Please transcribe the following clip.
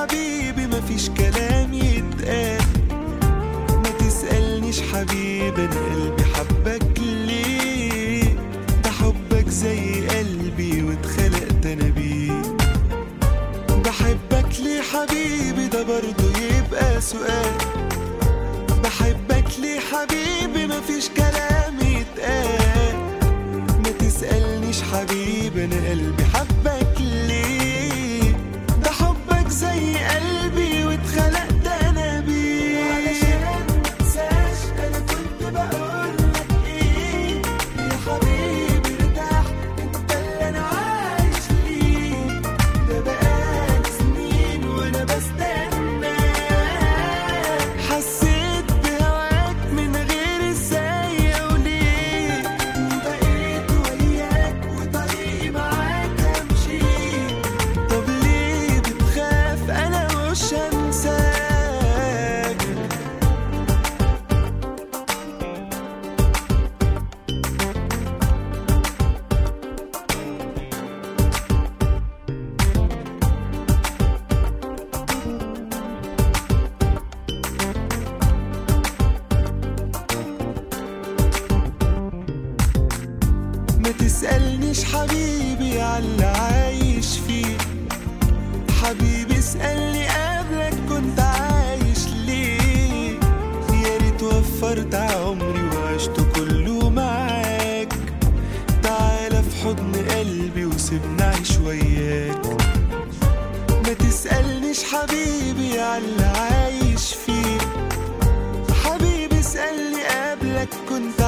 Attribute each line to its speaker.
Speaker 1: حبيبي مفيش كلام يتقال ما تسألنيش حبيبي انا قلبي حبك ليه ده حبك زي قلبي واتخلقت انا بيه بحبك ليه حبيبي ده برضه يبقى سؤال بحبك ليه حبيبي مفيش كلام يتقال ما تسألنيش حبيبي أنا قلبي حبك ليه ده حبك زي قلبي واتخلقت أنا بيه علشان منساش أنا كنت بقولك إيه يا حبيبي ارتاح أنت اللي أنا عايش ليه ده بقالي سنين وأنا بستنى حسيت بهواك من غير ازاي وليه بقيت وياك وطريقي معاك امشي طب ليه بتخاف انا مش هنساك ما تسألنيش حبيبي عاللي عايش فيه حبيبي اسألني قبلك كنت عايش ليه يا ريت وفرت عمري وعشت كله معاك تعالى في حضن قلبي وسيبني اعيش وياك ما تسألنيش حبيبي عاللي عايش فيه حبيبي اسألني قبلك كنت